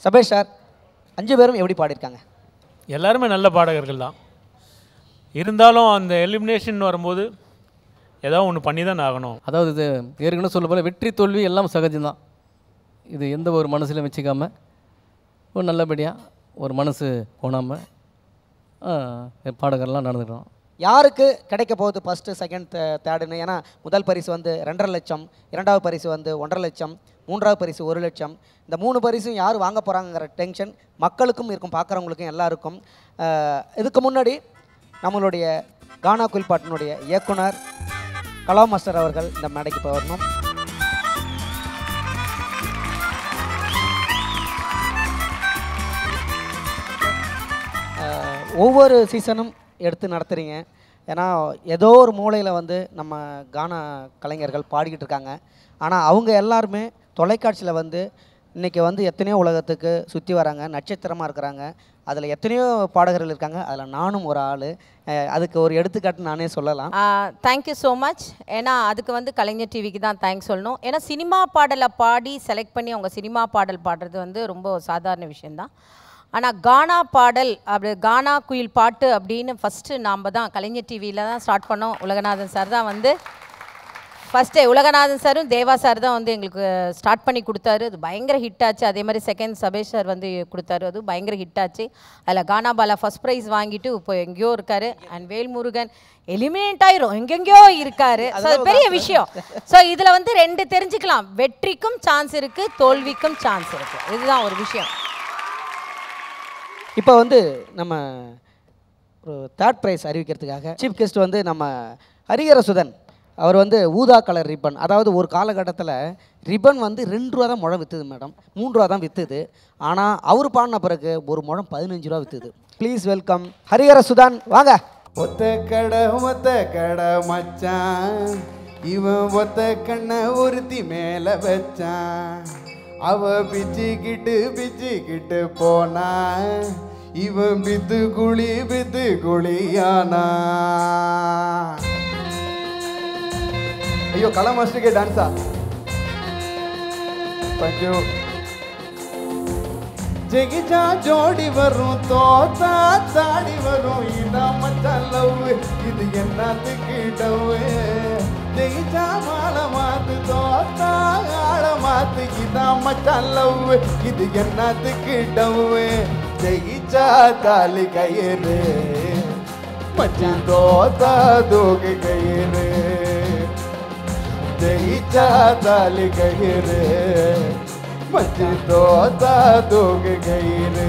Sabesh sir அஞ்சு பேரும் எப்படி பாடியிருக்காங்க எல்லாருமே நல்ல பாடகர்கள் தான் இருந்தாலும் அந்த எலிமினேஷன் வரும்போது ஏதாவது ஒன்று பண்ணி தான் ஆகணும் அதாவது இது ஏற்கனவே சொல்ல போல வெற்றி தோல்வி எல்லாம் சகஜம்தான் இது எந்த ஒரு மனசிலும் வச்சுக்காம ஒரு நல்லபடியாக ஒரு மனசு போனாமல் பாடகர்லாம் நடந்துக்கிறோம் யாருக்கு கிடைக்க போகுது ஃபஸ்ட்டு செகண்ட் தேர்டுன்னு ஏன்னா முதல் பரிசு வந்து ரெண்டரை லட்சம் இரண்டாவது பரிசு வந்து ஒன்றரை லட்சம் மூன்றாவது பரிசு ஒரு லட்சம் இந்த மூணு பரிசும் யார் வாங்க போகிறாங்கிற டென்ஷன் மக்களுக்கும் இருக்கும் பார்க்குறவங்களுக்கும் எல்லாருக்கும் அஹ், இதுக்கு முன்னாடி நம்மளுடைய கானா குயில்பாட்டினுடைய இயக்குனர் கலா மாஸ்டர் அவர்கள் இந்த மேடைக்கு இப்போ வரணும் அஹ், ஒவ்வொரு சீசனும் எடுத்து நடத்துகிறீங்க ஏன்னா ஏதோ ஒரு மூலையில் வந்து நம்ம கானா கலைஞர்கள் பாடிக்கிட்டு இருக்காங்க ஆனால் அவங்க எல்லாருமே தொலைக்காட்சியில் வந்து இன்றைக்கி வந்து எத்தனையோ உலகத்துக்கு சுற்றி வராங்க நட்சத்திரமாக இருக்கிறாங்க அதில் எத்தனையோ பாடகர்கள் இருக்காங்க அதில் நானும் ஒரு ஆள் அதுக்கு ஒரு எடுத்துக்காட்டு நானே சொல்லலாம் தேங்க்யூ ஸோ மச் ஏன்னா அதுக்கு வந்து கலைஞர் டிவிக்கு தான் தேங்க்ஸ் சொல்லணும் ஏன்னா சினிமா பாடலை பாடி செலக்ட் பண்ணி அவங்க சினிமா பாடல் பாடுறது வந்து ரொம்ப சாதாரண விஷயந்தான் ஆனால் கானா பாடல் அப்படி கானா குயில் பாட்டு அப்படின்னு ஃபஸ்ட்டு நாம் தான் கலைஞர் டிவியில் தான் ஸ்டார்ட் பண்ணோம் உலகநாதன் சார் தான் வந்து ஃபஸ்ட்டு உலகநாதன் சாரும் தேவா சார் தான் வந்து எங்களுக்கு ஸ்டார்ட் பண்ணி கொடுத்தாரு அது பயங்கர ஹிட் ஆச்சு அதே மாதிரி செகண்ட் சபேஷ் சார் வந்து கொடுத்தாரு அது பயங்கர ஹிட் ஆச்சு அதில் கானா பாலா ஃபஸ்ட் ப்ரைஸ் வாங்கிட்டு இப்போ எங்கேயோ இருக்காரு அண்ட் வேல்முருகன் எலிமினேட் ஆயிரும் எங்கெங்கேயோ இருக்காரு So, அது பெரிய விஷயம் ஸோ இதில் வந்து ரெண்டு தெரிஞ்சுக்கலாம் வெற்றிக்கும் சான்ஸ் இருக்குது தோல்விக்கும் சான்ஸ் இருக்குது இதுதான் ஒரு விஷயம் இப்போ வந்து நம்ம ஒரு தேர்ட் ப்ரைஸ் அறிவிக்கிறதுக்காக சீஃப் கெஸ்ட் வந்து நம்ம ஹரிஹரசுதன் அவர் வந்து ஊதா கலர் ரிப்பன் அதாவது ஒரு காலகட்டத்தில் ரிப்பன் வந்து ரெண்டு ரூபா தான் முழம் விற்றுது மேடம் மூணு ரூபா தான் விற்றுது ஆனால் அவர் பாடின பிறகு ஒரு முழம் பதினஞ்சு ரூபா விற்றுது ப்ளீஸ் வெல்கம் ஹரிஹரசுதான் வாங்க ஒத்த கடை ஒத்த கடை மச்சான் இவன் ஒத்த கண்ணை ஒருத்தி மேல வச்சான் அவ பிச்சுக்கிட்டு பிச்சுக்கிட்டு போனா இவன் பித்து குழி பித்து குழியானா ஐயோ கலா மாஸ்டருக்கே டான்ஸா தேங்க்யூ ஜெகிஜா ஜோடி வரும் தோத்தா தாடி வரும் இதான் மச்சான் லவ் இது என்னத்துக்கு டவு ஜெகிஜா மாலை மாத்து தோத்தா ஆள மாத்து இதான் மச்சான் லவ் இது என்னத்துக்கு டவு ஜெகிஜா தாலி கயிறு மச்சான் தோத்தா தூக்கு கயிறு ஜெயிச்சா தாலி கயிறு மச்சி தோத்தா தூக்கு கயிறு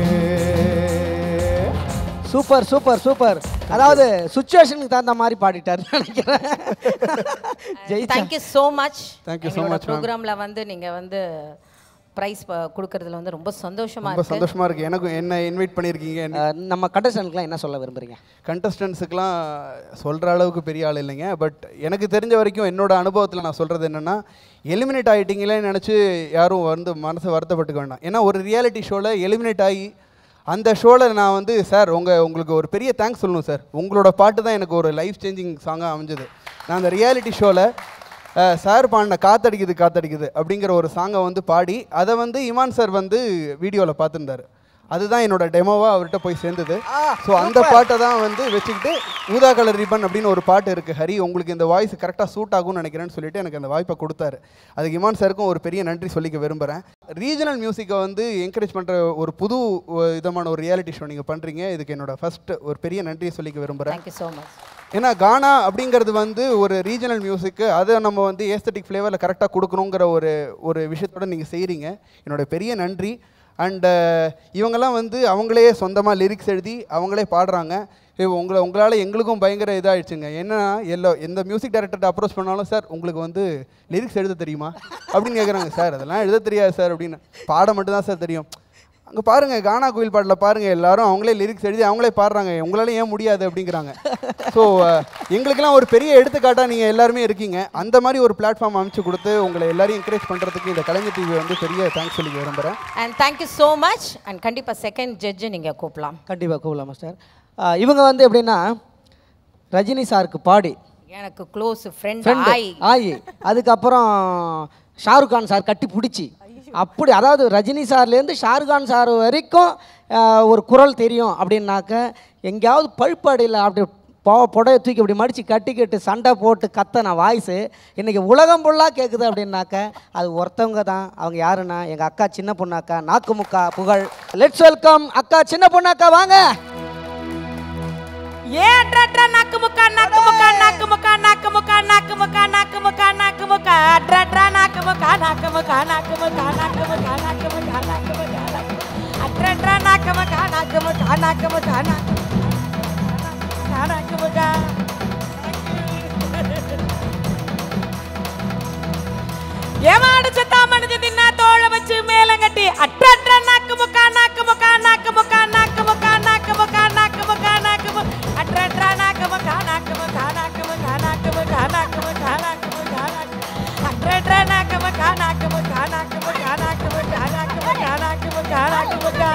சூப்பர் சூப்பர் சூப்பர் அதாவது சுச்சுவேஷனுக்கு தகுந்த மாதிரி பாடிட்டாருன்னு நினைக்கிறேன் ஜெயிச்சா thank you so much Thank you so much, ma'am. ப்ரோக்ராமில் வந்து நீங்கள் வந்து ப்ரைஸ் கொடுக்கறதுல வந்து ரொம்ப சந்தோஷமாக ரொம்ப இருக்கு சந்தோஷமா இருக்கு எனக்கும் என்ன இன்வைட் பண்ணியிருக்கீங்க அஹ், நம்ம கண்டஸ்டன்ட்லாம் என்ன சொல்ல விரும்புறீங்க கண்டஸ்டன்ஸுக்கெலாம் சொல்கிற அளவுக்கு பெரிய ஆள் இல்லைங்க பட் எனக்கு தெரிஞ்ச வரைக்கும் என்னோட அனுபவத்தில் நான் சொல்கிறது என்னென்னா எலிமினேட் ஆகிட்டீங்களேன்னு நினச்சி யாரும் வந்து மனசை வருத்தப்பட்டுக்க வேண்டாம் ஏன்னா ஒரு ரியாலிட்டி ஷோவில் எலிமினேட் ஆகி அந்த ஷோவில் நான் வந்து சார் உங்கள் உங்களுக்கு ஒரு பெரிய தேங்க்ஸ் சொல்லணும் சார் உங்களோட பாட்டு தான் எனக்கு ஒரு லைஃப் சேஞ்சிங் சாங்காக அமைஞ்சது நான் அந்த ரியாலிட்டி ஷோவில் சார் பாடின காத்தடிக்குது காத்தடிக்குது அப்படிங்கிற ஒரு சாங்கை வந்து பாடி அதை வந்து இமான் சார் வந்து வீடியோவில் பார்த்துருந்தாரு அதுதான் என்னோட டெமோவாக அவர்கிட்ட போய் சேர்ந்தது ஸோ அந்த பாட்டை தான் வந்து வச்சுக்கிட்டு ஊதா கலர் ரிப்பன் அப்படின்னு ஒரு பாட்டு இருக்குது ஹரி உங்களுக்கு இந்த வாய்ஸ் கரெக்டாக சூட் ஆகும்னு நினைக்கிறேன்னு சொல்லிட்டு எனக்கு அந்த வாய்ப்பை கொடுத்தாரு அதுக்கு இமான் சாருக்கும் ஒரு பெரிய நன்றி சொல்லிக்க விரும்புகிறேன் ரீஜனல் மியூசிக்கை வந்து என்கரேஜ் பண்ணுற ஒரு புது அஹ், விதமான ஒரு ரியாலிட்டி ஷோ நீங்கள் பண்ணுறீங்க இதுக்கு என்னோட ஃபர்ஸ்ட் ஒரு பெரிய நன்றியை சொல்லிக்க விரும்புகிறேன் தேங்க்யூ ஸோ மச் ஏன்னா கானா அப்படிங்கிறது வந்து ஒரு ரீஜனல் மியூசிக்கு அதை நம்ம வந்து ஏஸ்தட்டிக் ஃப்ளேவரில் கரெக்டாக கொடுக்கணுங்கிற ஒரு ஒரு விஷயத்தோட நீங்கள் செய்கிறீங்க என்னோட பெரிய நன்றி அண்டு இவங்கெல்லாம் வந்து அவங்களே சொந்தமாக லிரிக்ஸ் எழுதி அவங்களே பாடுறாங்க ஏ, உங்களை உங்களால் எங்களுக்கும் பயங்கர இதாகிடுச்சுங்க ஏன்னா எல்லா எந்த மியூசிக் டைரக்டர்கிட்ட அப்ரோச் பண்ணாலும் சார் உங்களுக்கு வந்து லிரிக்ஸ் எழுத தெரியுமா அப்படின்னு கேட்குறாங்க சார் அதெல்லாம் எழுத தெரியாது சார் அப்படின்னு பாட மட்டும்தான் சார் தெரியும் அங்கே பாருங்கள் கானா கோயில் பாட்டில் பாருங்கள் எல்லாரும் அவங்களே லிரிக்ஸ் எழுதி அவங்களே பாடுறாங்க உங்களால ஏன் முடியாது அப்படிங்கிறாங்க ஸோ எங்களுக்கெல்லாம் ஒரு பெரிய எடுத்துக்காட்டாக நீங்கள் எல்லாருமே இருக்கீங்க அந்த மாதிரி ஒரு பிளாட்ஃபார்ம் அமைச்சு கொடுத்து உங்களை எல்லாரையும் என்கரேஜ் பண்ணுறதுக்கு இந்த கலைஞர் டிவி வந்து பெரிய தேங்க்ஸ் சொல்லி விரும்புகிறேன் and thank you so much and கண்டிப்பாக செகண்ட் ஜட்ஜு நீங்கள் கூப்பிடலாம் கண்டிப்பாக கூப்பிடலாம் மாஸ்டர் அஹ், இவங்க வந்து எப்படின்னா ரஜினி சாருக்கு பாடி எனக்கு க்ளோஸ் ஃப்ரெண்ட் ஃப்ரெண்டு ஆய் ஆயி அதுக்கப்புறம் ஷாருக் கான் சார் கட்டி பிடிச்சி அப்படி அதாவது ரஜினி சார்லேருந்து ஷாருக்கான் சார் வரைக்கும் ஆஹ், ஒரு குரல் தெரியும் அப்படின்னாக்க எங்கேயாவது பழுப்படையில் அப்படி போ புடைய தூக்கி இப்படி மடித்து கட்டிக்கிட்டு சண்டை போட்டு கத்தன வாய்ஸு இன்றைக்கி உலகம் ஃபுல்லாக கேட்குது அப்படின்னாக்க அது ஒருத்தவங்க தான் அவங்க யாருன்னா எங்கள் அக்கா சின்ன பொண்ணு அக்கா நாக்குமுக்கா புகழ் லெட்ஸ் வெல்கம் அக்கா சின்ன பொண்ணு அக்கா வாங்க ஏ அட்ரா நாக்கு முக்கா நாக்கு முக்கா நாக்கு முக்கா நாக்கு முக்கா நாக்கு முக்கா நாக்கு முக்கா நாக்கு முக்கா அட்ரா நாக்கு முக்கா நாக்கு முக்கா நாக்கு முக்கா நாக்கு முக்கா நாக்கு முக்கா நாக்கு முக்கா அட்ரா நாக்கு முக்கா நாக்கு முக்கா நாக்கு முக்கா நாக்கு நாக்கு முக்கா ஏமாடு செத்தா மனித தின்னா தோழ வச்சு மேல கட்டி அட்ரா நாக்கு முக்கா நாக்கு முக்கா நாக்கு முக்கா நாக்கு முக்கா நாக்கு முக்கா நாக்கு முக்கா நாக்கு முக்கா அட்ரா நாக்கு முக்கா நாக்கு முக்கா நாக்கு முக்கா நாக்கு முக்கா நாக்கு முக்கா நாக்கு முக்கா நாக்கு அட்ரா நாக்கு முக்கா நாக்கு முக்கா நாக்கு முக்கா நாக்கு முக்கா நாக்கு முக்கா நாக்கு முக்கா நாக்கு முக்கா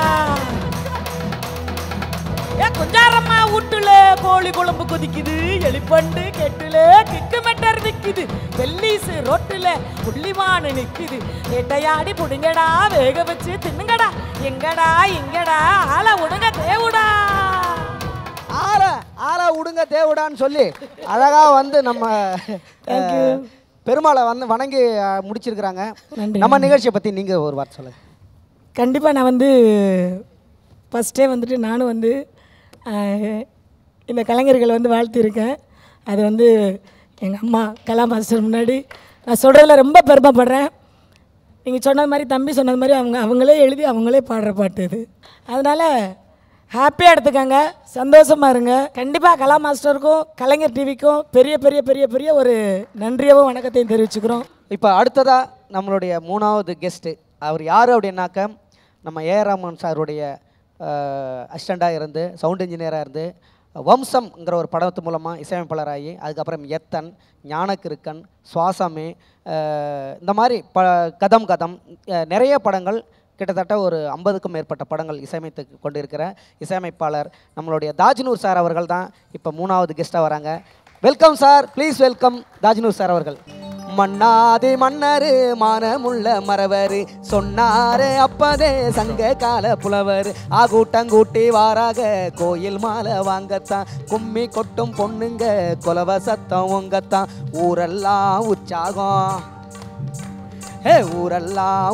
ஏ குஞ்சாரம்மா வீட்டுல கோழி குழம்பு கொதிக்குது எலிப்பண்டு கெட்டுல கிக்கு மெட்டர் நிக்குது வெள்ளீசு ரோட்டுல புள்ளிமானு நிக்குது எட்டையாடி புடுங்கடா வேக வச்சு தின்னுங்கடா எங்கடா எங்கடா ஆள உடுங்க தேவுடா ஆற ஆற விடுங்க தேவடான்னு சொல்லி அழகாக வந்து நம்ம அஹ், பெருமாளை வந்து வணங்கி அஹ், முடிச்சிருக்கிறாங்க நம்ம நிகழ்ச்சியை பற்றி நீங்கள் ஒரு வார்த்தை சொல்லுங்கள் கண்டிப்பாக நான் வந்து ஃபஸ்ட்டே வந்துட்டு நானும் வந்து ஆஹ், இந்த கலைஞர்களை வந்து வாழ்த்தியிருக்கேன் அது வந்து எங்கள் அம்மா கலா மாஸ்டர் முன்னாடி நான் சொல்கிறதுல ரொம்ப பெருமைப்படுறேன் நீங்கள் சொன்னது மாதிரி தம்பி சொன்னது மாதிரி அவங்க அவங்களே எழுதி அவங்களே பாடுற பாட்டு இது அதனால் ஹாப்பியாக எடுத்துக்கங்க சந்தோஷமாக இருங்க கண்டிப்பாக கலா மாஸ்டருக்கும் கலைஞர் டிவிக்கும் பெரிய பெரிய பெரிய பெரிய ஒரு நன்றியவும் வணக்கத்தையும் தெரிவிச்சுக்கிறோம் இப்போ அடுத்ததாக நம்மளுடைய மூணாவது கெஸ்ட்டு அவர் யார் அப்படின்னாக்க நம்ம ஏ ராமன் சாருடைய அசிஸ்டண்ட்டாக இருந்து சவுண்ட் இன்ஜினியராக இருந்து வம்சம்ங்கிற ஒரு படத்து மூலமாக இசையமைப்பாளராகி அதுக்கப்புறம் எத்தன் ஞானக்கிருக்கன் சுவாசமே அஹ், இந்த மாதிரி ப கதம் கதம் அஹ், நிறைய படங்கள் கிட்டத்தட்ட ஒரு ஐம்பதுக்கும் மேற்பட்ட படங்கள் இசையமைத்து கொண்டிருக்கிற இசையமைப்பாளர் நம்மளுடைய தாஜ்னூர் சார் அவர்கள் தான் இப்போ மூணாவது கெஸ்ட்டாக வராங்க welcome sir please welcome Tajnoor sir அவர்கள் மன்னாதே மன்னரு மானமுள்ள மறவரு சொன்னாரே அப்பதே சங்க கால புலவர் ஆகூட்டங்கூட்டி வாராக கோயில் மாலை வாங்கத்தான் கும்மி கொட்டும் பொண்ணுங்க கொலவ சத்தம் உங்கத்தான் ஊரெல்லாம் உற்சாகம் ஹே ஊரெல்லாம்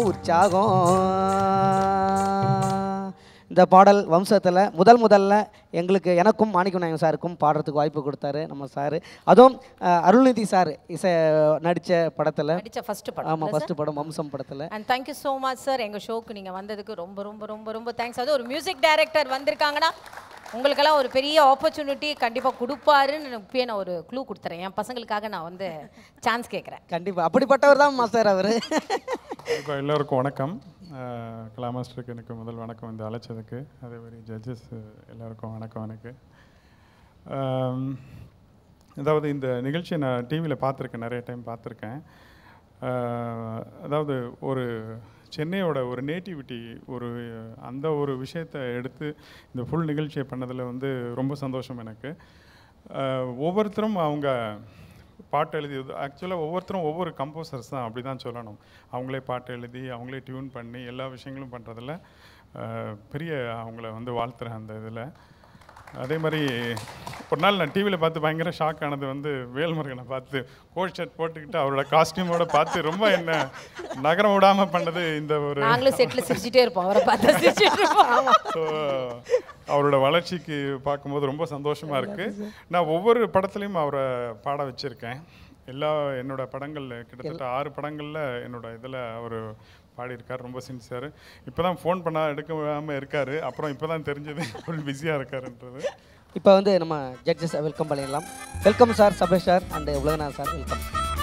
உற்சாகம் இந்த பாடல் வம்சத்தில் முதல் முதல்ல எங்களுக்கு எனக்கும் மாணிக்க நாயகம் சாருக்கும் பாடுறதுக்கு வாய்ப்பு கொடுத்தாரு நம்ம சார் அதுவும் அஹ், அருள்நிதி சார் இசை நடித்த படத்தில் நடிச்ச ஃபர்ஸ்ட் படம் ஆமாம் ஃபஸ்ட்டு படம் வம்சம் படத்தில் and thank you so much sir எங்கள் ஷோக்கு நீங்கள் வந்ததுக்கு ரொம்ப ரொம்ப ரொம்ப ரொம்ப தேங்க்ஸ் அது ஒரு மியூசிக் டைரக்டர் வந்திருக்காங்கன்னா உங்களுக்கெல்லாம் ஒரு பெரிய ஆப்பர்ச்சுனிட்டி கண்டிப்பாக கொடுப்பாருன்னு இப்பயே நான் ஒரு க்ளூ கொடுத்துறேன் என் பசங்களுக்காக நான் வந்து சான்ஸ் கேட்குறேன் கண்டிப்பாக அப்படிப்பட்டவர் தான் மாஸ்டர் அவர் இப்போ எல்லோருக்கும் வணக்கம் அஹ், கலா மாஸ்டருக்கு எனக்கு முதல் வணக்கம் இந்த அழைச்சதுக்கு அதே மாதிரி ஜட்ஜஸ் எல்லாருக்கும் வணக்கம் எனக்கு ஆம், அதாவது இந்த நிகழ்ச்சியை நான் டிவியில் பார்த்துருக்கேன் நிறைய டைம் பார்த்துருக்கேன் அஹ், அதாவது ஒரு சென்னையோட ஒரு நேட்டிவிட்டி ஒரு அந்த ஒரு விஷயத்தை எடுத்து இந்த ஃபுல் நிகழ்ச்சியை பண்ணதில் வந்து ரொம்ப சந்தோஷம் எனக்கு அஹ், ஒவ்வொருத்தரும் அவங்க பாட்டு எழுதி ஆக்சுவலாக ஒவ்வொருத்தரும் ஒவ்வொரு கம்போசர்ஸ் தான் அப்படி தான் சொல்லணும் அவங்களே பாட்டு எழுதி அவங்களே டியூன் பண்ணி எல்லா விஷயங்களும் பண்ணுறதுல பெரிய அவங்கள வந்து வாழ்த்துறேன் அந்த இதில் அதே மாதிரி ஒரு நாள் நான் டிவியில் பார்த்து பயங்கர ஷாக் ஆனது வந்து வேல்முருகனை பார்த்து கோட் ஷர்ட் போட்டுக்கிட்டு அவரோட காஸ்டியூமோட பார்த்து ரொம்ப என்ன நகரம் விடாமல் பண்ணது இந்த ஒரு நாங்களும் செட்டில் சிரிச்சிட்டே இருப்போம் அவரை பார்த்தா சிரிச்சிட்டு இருப்போம் ஆமாம் ஸோ அவரோட வளர்ச்சிக்கு பார்க்கும்போது ரொம்ப சந்தோஷமாக இருக்குது நான் ஒவ்வொரு படத்துலையும் அவரை பாட வச்சுருக்கேன் எல்லா என்னோட படங்கள் கிட்டத்தட்ட ஆறு படங்களில் என்னோட இதில் அவர் பாடியிருக்கார் ரொம்ப சின்சியர் இப்போ தான் ஃபோன் பண்ணால் எடுக்காமல் இருக்கார் அப்புறம் இப்போ தான் தெரிஞ்சது ஃபுல் பிஸியாக இருக்காருன்றது இப்போ வந்து நம்ம ஜட்ஜஸ் வெல்கம் பண்ணிடலாம் welcome sir Sabesh sir and Ulaganath sir welcome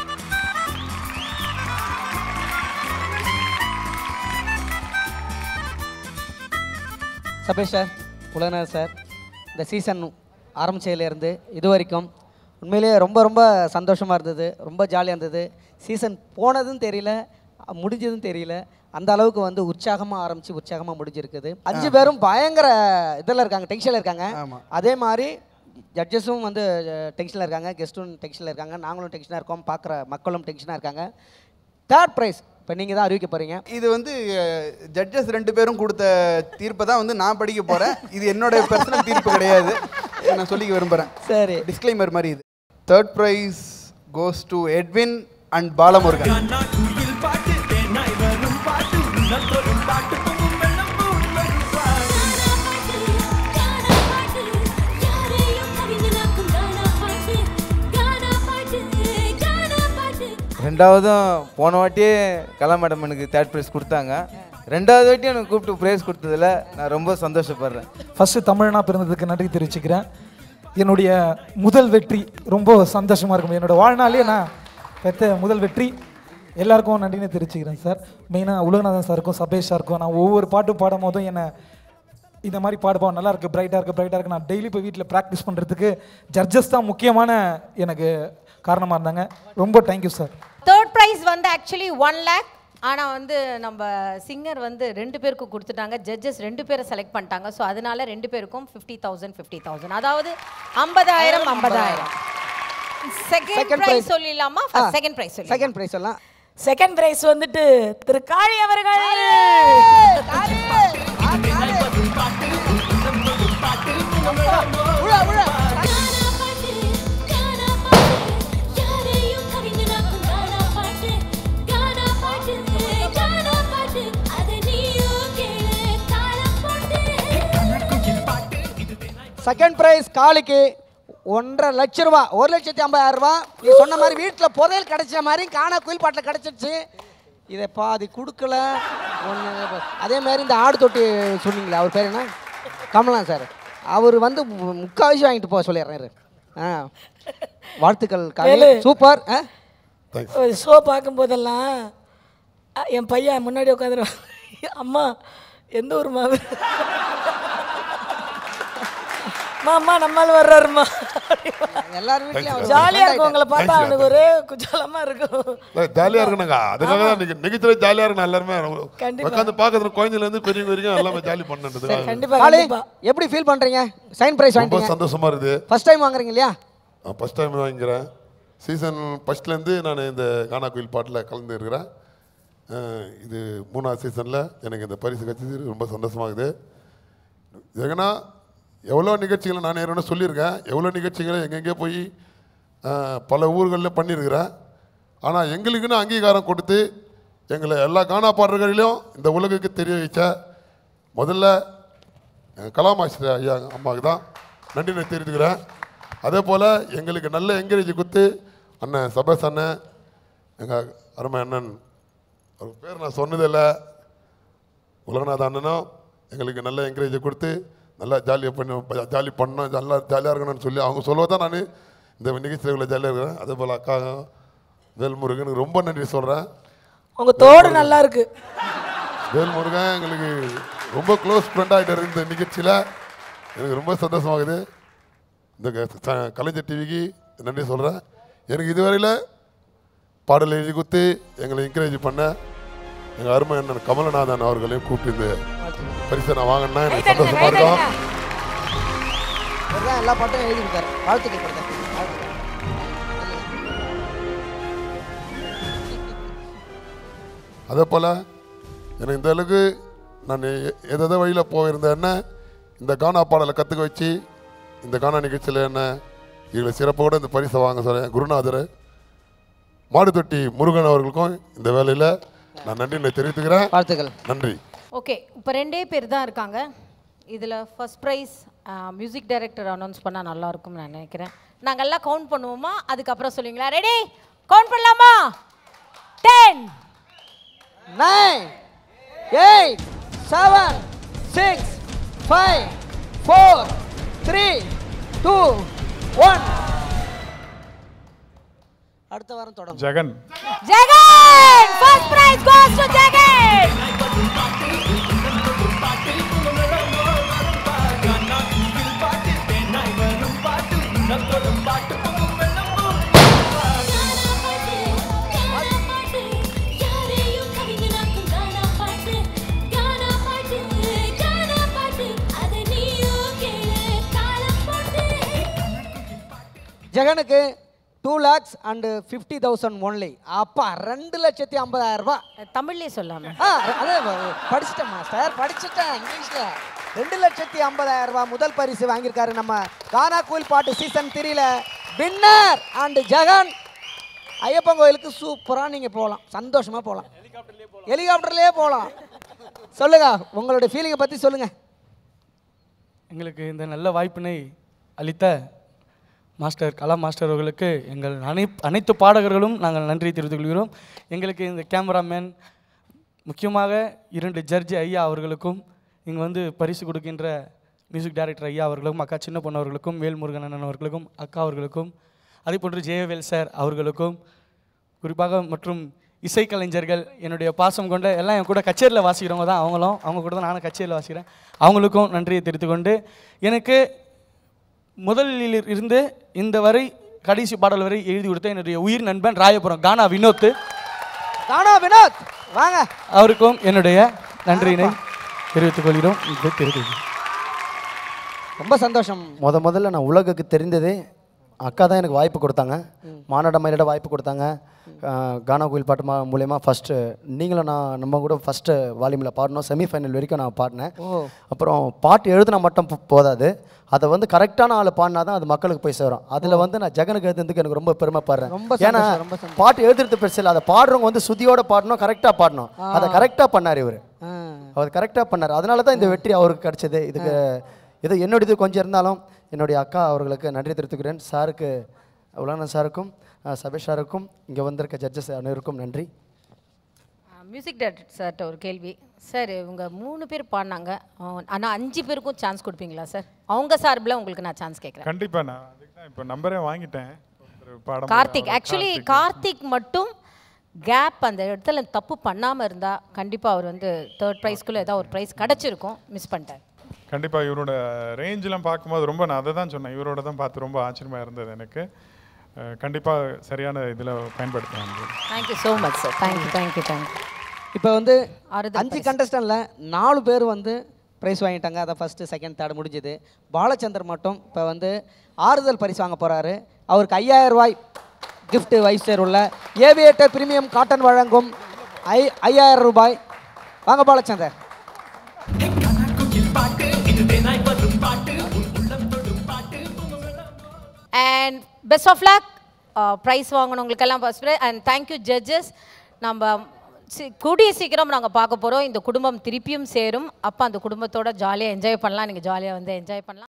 Sabesh sir Ulaganath sir இந்த சீசன் ஆரம்பிச்சதுலேருந்து இது வரைக்கும் உண்மையிலேயே ரொம்ப ரொம்ப சந்தோஷமாக இருந்தது ரொம்ப ஜாலியாக இருந்தது சீசன் போனதும் தெரியல அ, முடிஞ்சதும் தெரியல அந்த அளவுக்கு வந்து உற்சாகமாக ஆரம்பித்து உற்சாகமாக முடிஞ்சிருக்குது அஞ்சு பேரும் பயங்கர இதில் இருக்காங்க டென்ஷனில் இருக்காங்க ஆமா. அதே மாதிரி ஜட்ஜஸும் வந்து டென்ஷனில் இருக்காங்க கெஸ்ட்டும் டென்ஷனில் இருக்காங்க நாங்களும் டென்ஷனாக இருக்கோம் பார்க்குற மக்களும் டென்ஷனாக இருக்காங்க தேர்ட் ப்ரைஸ் இப்போ நீங்கள் தான் அறிவிக்க போகிறீங்க இது வந்து ஜட்ஜஸ் ரெண்டு பேரும் கொடுத்த தீர்ப்பை தான் வந்து நான் படிக்க போகிறேன் இது என்னோட பர்சனல் தீர்ப்பு கிடையாது இதை நான் சொல்லிக்க விரும்புகிறேன் சரி டிஸ்க்ளைமர் மாதிரி இது third prize goes to Edwin and Balamurugan ரெண்டாவதும் போன வாட்டியே கலா மேடம் எனக்கு தேர்ட் ப்ரைஸ் கொடுத்தாங்க ரெண்டாவது வாட்டி எனக்கு கூப்பிட்டு ப்ரைஸ் கொடுத்ததில் நான் ரொம்ப சந்தோஷப்படுறேன் ஃபஸ்ட்டு தமிழனா பிறந்ததுக்கு நன்றி தெரிவிச்சுக்கிறேன் என்னுடைய முதல் வெற்றி ரொம்ப சந்தோஷமாக இருக்கும் என்னோட வாழ்நாளே நான் பெற்ற முதல் வெற்றி எல்லாருக்கும் நன்றின்னு தெரிவிச்சுக்கிறேன் சார் மெயினாக உலகநாதன் சாருக்கும் சபேஷ் சாருக்கும் நான் ஒவ்வொரு பாட்டும் பாடும் போதும் என்னை இந்த மாதிரி பாடுப்பா நல்லா இருக்கு பிரைட்டாக இருக்கு பிரைட்டாக இருக்கு நான் டெய்லி போய் வீட்டில் ப்ராக்டிஸ் பண்ணுறதுக்கு ஜட்ஜஸ் தான் முக்கியமான எனக்கு காரணமாக இருந்தாங்க ரொம்ப தேங்க்யூ சார் தேர்ட் ப்ரைஸ் வந்து ஆக்சுவலி ஒன் லேக் ஆனால் வந்து நம்ம சிங்கர் வந்து ரெண்டு பேருக்கு கொடுத்துட்டாங்க ஜட்ஜஸ் ரெண்டு பேரை செலக்ட் பண்ணிட்டாங்க ஸோ அதனால ரெண்டு பேருக்கும் ஃபிஃப்டி தௌசண்ட் ஃபிஃப்டி தௌசண்ட் அதாவது ஐம்பதாயிரம் ஐம்பதாயிரம் செகண்ட் Second ப்ரைஸ் prize. சொல்லிடலாமா ஆ. செகண்ட் ப்ரைஸ் சொல்லி செகண்ட் ப்ரைஸ் எல்லாம் செகண்ட் பிரைஸ் வந்துட்டு திரு காளி அவர்கள் செகண்ட் ப்ரைஸ் காலுக்கு ஒன்றரை லட்ச ரூபா ஒரு லட்சத்தி ஐம்பதாயிரம் ரூபா நீ சொன்ன மாதிரி வீட்டில் புதையல் கிடைச்ச மாதிரி காணா குயில் பாட்டில் கிடச்சிருச்சு இதை பாதி கொடுக்கல ஒன்று அதே மாதிரி இந்த ஆடு தொட்டி சொன்னீங்களே அவர் பேர் என்ன கமலா சார் அவர் வந்து மு- முக்காவாசி வாங்கிட்டு போக சொல்லிடுறேன் இரு. ஆ வாழ்த்துக்கள் காலி வேலு. சூப்பர் ஆ ஒரு ஷோ பார்க்கும்போதெல்லாம் அ, என் பையன் முன்னாடி உட்காந்துருவான் அம்மா எந்த ஊருமா அவரு? அம்மா அம்மா நம்மால் வர்றாருமா எல்லாரும் வீட்லயும் அவர் ஜாலியாக இருக்கும் friend உங்களை பார்த்தா Thanks, அவனுக்கு ஒரே குஜாலமா இருக்கும் ஜாலியாக இருக்கணுங்க அதுக்காக தான் நிக- நிகழ்ச்சியில ஜாலியாக இருக்கணும் எல்லாருமே கண்டிப்பா. உட்காந்து பார்க்கறது குழந்தைலேருந்து பெரியவங்க வரைக்கும் எல்லாமே ஜாலி பண்ணுறது கண்டிப்பா காளி கண்டிப்பா எப்படி ஃபீல் பண்றீங்க சைன் பிரைஸ் ரொம்ப வாங்கிட்டீங்க சந்தோஷமா இருக்குது ஃபர்ஸ்ட் டைம் வாங்குறீங்க இல்லையா ஃபஸ்ட் டைம் வாங்கிக்கிறேன் சீசன் ஃபஸ்ட்லேருந்து நான் இந்த கானா கோயில் பாட்டில் கலந்து இருக்கிறேன் அஹ் இது மூணாவது சீசனில் எனக்கு இந்த பரிசு கிடைச்சது ரொம்ப சந்தோஷமாகுது ஏன்னா எவ்வளோ நிகழ்ச்சிகளை நான் ஏற்கனவே சொல்லியிருக்கேன் எவ்வளோ நிகழ்ச்சிகளை எங்கெங்கே போய் அஹ், பல ஊர்களில் பண்ணியிருக்கிறேன் ஆனால் எங்களுக்குன்னு அங்கீகாரம் கொடுத்து எங்களை எல்லா கானா பாடல்களிலும் இந்த உலகுக்கு தெரிய வச்ச முதல்ல அஹ், கலாம் ஆசிரியர் ஐயா அம்மாவுக்கு தான் நன்றி நான் தெரிவித்துக்கிறேன் அதே போல் எங்களுக்கு நல்ல என்கரேஜ் கொடுத்து அண்ணன் சபேஸ் அண்ணன் எங்கள் அருமை அண்ணன் அவர் பேர் நான் சொன்னதில்லை உலகநாத அண்ணனும் எங்களுக்கு நல்ல என்கரேஜ் கொடுத்து நல்லா ஜாலியாக பண்ணி ஜாலி பண்ணோம் நல்லா ஜாலியாக இருக்கணும்னு சொல்லி அவங்க சொல்ல தான் நான் இந்த நிகழ்ச்சியில் இவ்வளோ ஜாலியாக இருக்கிறேன் அதே போல் அக்கா வேல்முருகனுக்கு ரொம்ப நன்றி சொல்கிறேன் உங்க தோடு நல்லா இருக்கு வேல்முருகன் எங்களுக்கு ரொம்ப க்ளோஸ் ஃப்ரெண்ட் ஆகிட்டார் இந்த நிகழ்ச்சியில் எனக்கு ரொம்ப சந்தோஷமாகுது இந்த க- ச- கலைஞர் டிவிக்கு நன்றி சொல்கிறேன் எனக்கு இதுவரையில் பாடல் எழுதி கொடுத்து எங்களை என்கரேஜ் பண்ண எங்கள் அருமை அண்ணன் கமலநாதன் அவர்களையும் கூப்பிட்டு இந்த பரிசை நான் வாங்கினா எனக்கு சந்தோஷமாக இருக்கும் அவர் தான் எல்லா பாட்டும் எழுதி கொடுத்தாரு வாழ்த்துக்கள் கொடுத்தாரு அதே போல் எனக்கு இந்த அளவுக்கு நான் எ- எதோ வழியில் போயிருந்த என்ன இந்த கானா பாடலை கற்றுக்க வச்சு இந்த கானா நிகழ்ச்சியில் என்ன இவங்களை சிறப்போடு இந்த பரிசை வாங்க சொல்ல குருநாதர் மாடுதொட்டி முருகன் அவர்களுக்கும் இந்த வேலையில் நான் நன்றி நான் தெரிவித்துக்கிறேன் வாழ்த்துக்கள் நன்றி ஓகே இப்போ ரெண்டே பேர் தான் இருக்காங்க இதில் first prize music director announce பண்ணால் நல்லா இருக்கும்னு நான் நினைக்கிறேன் நாங்கள் எல்லாம் கவுண்ட் பண்ணுவோமா அதுக்கப்புறம் சொல்லுவீங்களா ரெடி கவுண்ட் பண்ணலாமா ten nine eight seven six five four three two one அடுத்த வாரம் தொடங்கும் Jagan Jagan first prize goes to Jagan ஜெகனுக்கு two lakhs and fifty thousand only அப்பா ரெண்டு லட்சத்தி ஐம்பதாயிரம் ரூபாய் தமிழ்லேயே சொல்லாம ஆ அதே படிச்சிட்டேன் மாஸ்டர் படிச்சிட்டேன் இங்கிலீஷில் ரெண்டு லட்சத்தி ஐம்பதாயிரம் ரூபாய் முதல் பரிசு வாங்கியிருக்காரு நம்ம கானா கோயில் பாட்டு சீசன் த்ரீல வின்னர் அண்ட் ஜெகன் ஐயப்பன் கோயிலுக்கு சூப்பராக நீங்கள் போகலாம் சந்தோஷமாக போகலாம் ஹெலிகாப்டர்லேயே போகலாம் சொல்லுங்க உங்களுடைய ஃபீலிங்கை பற்றி சொல்லுங்க எங்களுக்கு இந்த நல்ல வாய்ப்பினை அளித்த மாஸ்டர் கலா மாஸ்டர் அவர்களுக்கு எங்கள் அனை அனைத்து பாடகர்களும் நாங்கள் நன்றி தெரிவித்துக் கொள்கிறோம் எங்களுக்கு இந்த கேமராமேன் முக்கியமாக இரண்டு ஜட்ஜி ஐயா அவர்களுக்கும் இங்கே வந்து பரிசு கொடுக்கின்ற மியூசிக் டைரக்டர் ஐயா அவர்களுக்கும் அக்கா சின்ன பொண்ணு அவர்களுக்கும் வேல்முருகன் அண்ணன் அவர்களுக்கும் அக்கா அவர்களுக்கும் அதே போன்று ஜெயவேல் சார் அவர்களுக்கும் குறிப்பாக மற்றும் இசைக்கலைஞர்கள் என்னுடைய பாசம் கொண்ட எல்லாம் என் கூட கச்சேரியில் வாசிக்கிறவங்க தான் அவங்களும் அவங்க கூட தான் நானும் கச்சேரியில் வாசிக்கிறேன் அவங்களுக்கும் நன்றியை தெரிவித்துக் கொண்டு எனக்கு முதலில் இருந்து இந்த வரை கடைசி பாடல் வரை எழுதி கொடுத்த என்னுடைய உயிர் நண்பன் ராயபுரம் கானா வினோத் கானா வினோத் வாங்க அவருக்கும் என்னுடைய நன்றியினை தெரிவித்துக் கொள்கிறோம் இதை தெரிவித்துக் ரொம்ப சந்தோஷம் முத முதல்ல நான் உலகுக்கு தெரிந்ததே அக்கா தான் எனக்கு வாய்ப்பு கொடுத்தாங்க மாநாட மயிலிட வாய்ப்பு கொடுத்தாங்க அஹ், கானா கோயில் பாட்டு மா மூலயமா ஃபஸ்ட்டு நீங்களும் நான் நம்ம கூட ஃபஸ்ட்டு வால்யூமில் பாடினோம் செமிஃபைனல் வரைக்கும் நான் பாடினேன் ஓ அப்புறம் பாட்டு எழுதுனா மட்டும் போ- போதாது அதை வந்து கரெக்டான ஆள் பாடினா தான் அது மக்களுக்கு போய் சேரும் அதில் வந்து நான் ஜெகனுக்கு எழுதுறதுக்கு எனக்கு ரொம்ப பெருமைப்படுறேன் ரொம்ப ஏன்னா சந்தோஷம், ரொம்ப சந்தோஷம். பாட்டு எழுதுறது பெருசு இல்லை அதை பாடுறவங்க வந்து சுதியோட பாடணும் கரெக்டாக பாடணும் அதை கரெக்டாக பண்ணார் இவர் ஆ. அவர் கரெக்டாக பண்ணார் அதனால தான் இந்த வெற்றி அவருக்கு கிடைச்சது இதுக்கு இது என்னுடையது கொஞ்சம் இருந்தாலும் என்னுடைய அக்கா அவர்களுக்கு நன்றி தெரிவித்துக்கிறேன் சாருக்கு உலகன் சாருக்கும் அஹ், சபேஷ் சாருக்கும் இங்கே வந்திருக்க ஜட்ஜஸ் அனைவருக்கும் நன்றி மியூசிக் டைரக்டர் சார்கிட்ட ஒரு கேள்வி சார் இவங்க மூணு பேர் பாடினாங்க ஆனால் அஞ்சு பேருக்கும் சான்ஸ் கொடுப்பீங்களா சார் அவங்க சார்பில் உங்களுக்கு நான் சான்ஸ் கேட்குறேன் கண்டிப்பா நான் அதுக்கு தான் இப்போ நம்பரே வாங்கிட்டேன் ஒரு பாடம் கார்த்திக் அவர் ஆக்சுவலி கார்த்திக். கார்த்திக் மட்டும் கேப் அந்த இடத்துல தப்பு பண்ணாமல் இருந்தால் கண்டிப்பாக அவர் வந்து தேர்ட் ப்ரைஸ்க்குள்ளே ஏதாவது ஒரு ப்ரைஸ் கிடச்சிருக்கும் மிஸ் பண்ணிட்டார் கண்டிப்பா இவரோட ரேஞ்செலாம் பார்க்கும்போது ரொம்ப நான் அதை தான் சொன்னேன் இவரோட தான் பார்த்து ரொம்ப ஆச்சரியமா இருந்தது எனக்கு அஹ், கண்டிப்பா சரியான இதில் பயன்படுத்துகிறாங்க thank you so much sir thank you thank you thank you இப்போ வந்து ஆறுதல் அஞ்சு பரிசு. கண்டஸ்டன்ட்ல நாலு பேர் வந்து ப்ரைஸ் வாங்கிட்டாங்க அதை ஃபஸ்ட்டு செகண்ட் தேர்ட் முடிஞ்சது பாலச்சந்தர் மட்டும் இப்போ வந்து ஆறுதல் பரிசு வாங்க போகிறாரு அவருக்கு ஐயாயிரம் ரூபாய் gift வைஸ் சேர் உள்ள ஏவியேட்டர் பிரீமியம் காட்டன் வழங்கும் ஐ ஐயாயிரம் ரூபாய் வாங்க Balachander and best of luck prize வாங்கினவங்களுக்கெல்லாம் ஃபர்ஸ்ட் அண்ட் தேங்க்யூ ஜட்ஜஸ் நம்ம சி- கூடிய சீக்கிரம் நாங்கள் பார்க்க போகிறோம் இந்த குடும்பம் திருப்பியும் சேரும் அப்போ அந்த குடும்பத்தோட ஜாலியாக என்ஜாய் பண்ணலாம் நீங்கள் ஜாலியாக வந்து என்ஜாய் பண்ணலாம்